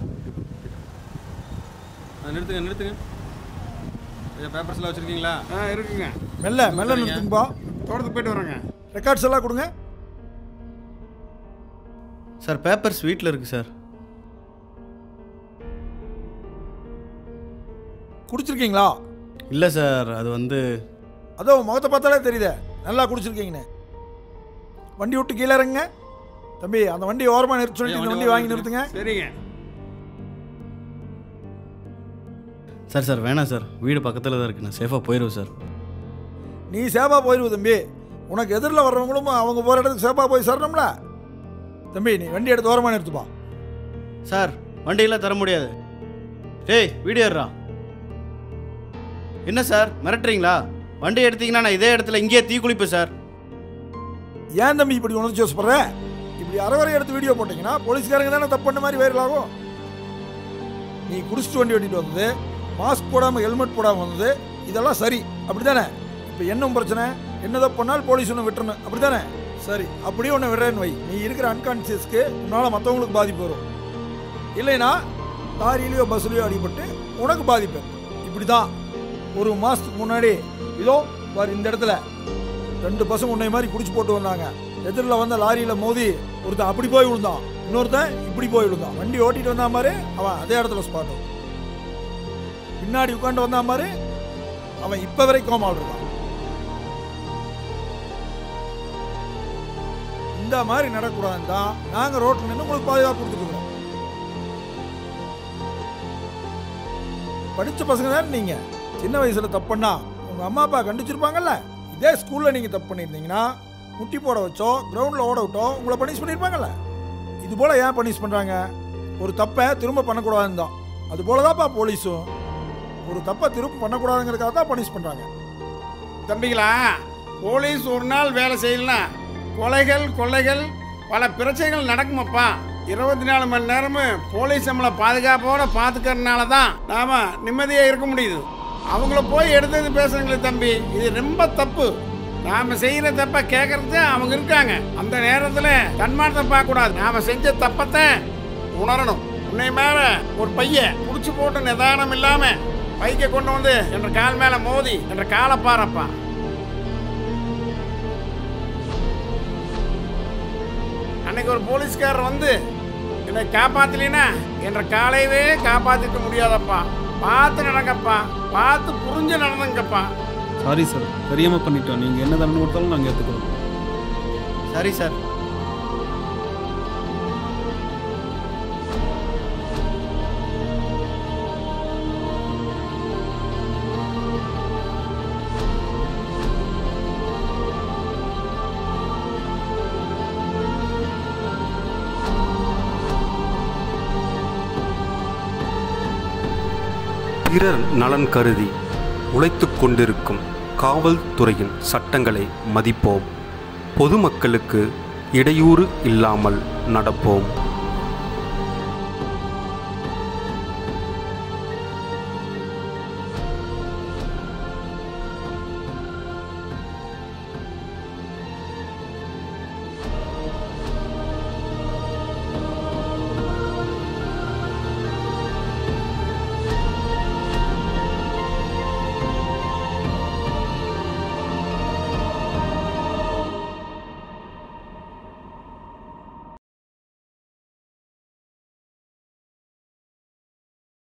ஆ, நிறுத்துங்க நிறுத்துங்க ஐயா பேப்பர்ஸ்லாம் வச்சுருக்கீங்களா ஆ இருக்குங்க மெல்ல மெல்ல நிறுத்துங்கப்பா தோட்டத்துக்கு போயிட்டு வரேங்க ரெக்கார்ட்ஸ் எல்லாம் கொடுங்க சார் பேப்பர்ஸ் வீட்டில் இருக்குது சார் குடிச்சிருக்கீங்களா இல்லை சார் அது வந்து அதோ முகத்தை பார்த்தாலே தெரியுதே நல்லா குடிச்சிருக்கீங்கன்னு வண்டி விட்டு கீழே இறங்குங்க தம்பி அந்த வண்டி ஓரமாக நிறுத்த சொல்லிட்டு இந்த வண்டி வண்டி வாங்கி ஓரமா நிறுத்துங்க சரிங்க சார் சார் வேணாம் சார் வீடு பக்கத்தில் தான் இருக்குது நான் சேஃபாக போயிடுவேன் சார் நீ சேஃபாக போயிடுவ தம்பி உனக்கு எதிரில் வர்றவங்களும் அவங்க போகிற இடத்துக்கு சேஃபாக போய் சரணும்ல தம்பி நீ வண்டி எடுத்து ஓரமாக நிறுத்துப்பா சார் வண்டியெல்லாம் தர முடியாது டேய் வீடியோ எடுறா என்ன சார் மிரட்டுறீங்களா வண்டி எடுத்தீங்கன்னா நான் இதே இடத்துல இங்கேயே தீ குளிப்பேன் சார் ஏன் தம்பி இப்படி உணர்ச்சி வசப்படுற இப்படி அறவரை எடுத்து வீடியோ போட்டிங்கன்னா போலீஸ்காரங்க தானே தப்பு பண்ண மாதிரி வைரல் ஆகும் நீ குடிச்சிட்டு வண்டி ஓட்டிட்டு வந்தது மாஸ்க் போடாமல் ஹெல்மெட் போடாமல் வந்தது இதெல்லாம் சரி அப்படி தானே இப்போ என்ன பிரச்சனை என்னதோ பண்ணாலும் போலீஸ் ஒன்று விட்டுறணும் அப்படி தானே சரி அப்படியே ஒன்று விடுறேன்னு வை நீ இருக்கிற அன்கான்சியஸ்க்கு உன்னால் மற்றவங்களுக்கு பாதிப்பு வரும் இல்லைனா லாரியிலையோ பஸ்லையோ அடிபட்டு உனக்கு பாதிப்பு இப்படி தான் ஒரு மாதத்துக்கு முன்னாடி இதோ பாரு இந்த இடத்துல ரெண்டு பசங்க உன்னை மாதிரி குடிச்சு போட்டு வந்தாங்க எதிரில் வந்த லாரியில் மோதி ஒருத்தன் அப்படி போய் விழுந்தான் இன்னொருத்தன் இப்படி போய் விழுந்தான் வண்டி ஓட்டிட்டு வந்தா மாதிரி அவன் அதே இடத்துல ஸ்பாட் பின்னாடி உட்காந்து வந்தா மாதிரி அவன் இப்போ வரைக்கும் கோமால் இருக்கான் இந்த மாதிரி நடக்கூடாதுன்னு தான் நாங்கள் ரோட்டில் நின்று உங்களுக்கு பாதுகாப்பு கொடுத்துருக்கோம் படித்த பசங்க தானே நீங்கள் சின்ன வயசில் தப்புன்னா உங்கள் அம்மா அப்பா கண்டிச்சிருப்பாங்கல்ல இதே ஸ்கூலில் நீங்கள் தப்பு பண்ணியிருந்தீங்கன்னா முட்டி போட வச்சோ கிரவுண்டில் ஓட விட்டோ உங்களை பனிஷ் பண்ணியிருப்பாங்கல்ல இது போல் ஏன் பனிஷ் பண்ணுறாங்க ஒரு தப்பை திரும்ப பண்ணக்கூடாதுன்னு தான் அது போல தான்ப்பா போலீஸும் ஒரு தப்பை திரும்ப பண்ணக்கூடாதுங்கிறதுக்காக தான் பனிஷ் பண்ணுறாங்க தம்பிங்களா போலீஸ் ஒரு நாள் வேலை செய்யலாம் கொலைகள் கொள்ளைகள் பல பிரச்சனைகள் நடக்குமப்பா இருபத்தி நாலு மணி நேரமும் போலீஸ் நம்மளை பாதுகாப்போட பார்த்துக்கறதுனால தான் நாம நிம்மதியாக இருக்க முடியுது அவங்கள போய் எடுத்தது பேசுறீங்களே தம்பி இது ரொம்ப தப்பு நாம செய்யற தப்ப கேட்கறது அவங்க இருக்காங்க அந்த நேரத்துல தன்மானத்தை பார்க்க கூடாது நாம செஞ்ச தப்பத்தை உணரணும் உன்னை மேல ஒரு பையன் புடிச்சு போட்டு நிதானம் இல்லாம பைக்கை கொண்டு வந்து என்ற கால் மேல மோதி என்ற காலை பாரப்பா அன்னைக்கு ஒரு போலீஸ்காரர் வந்து என்னை காப்பாத்தலைன்னா என்ற காலையவே காப்பாத்திக்க முடியாதப்பா பார்த்து நடங்கப்பா பார்த்து புரிஞ்சு நடந்துங்கப்பா சாரி சார் தெரியாமல் பண்ணிட்டோம் நீங்கள் என்ன தண்டனை கொடுத்தாலும் நாங்கள் ஏற்றுக்கிறோம் சரி சார் பிறர் நலன் கருதி உழைத்துக் கொண்டிருக்கும் காவல்துறையின் சட்டங்களை மதிப்போம் பொதுமக்களுக்கு இடையூறு இல்லாமல் நடப்போம்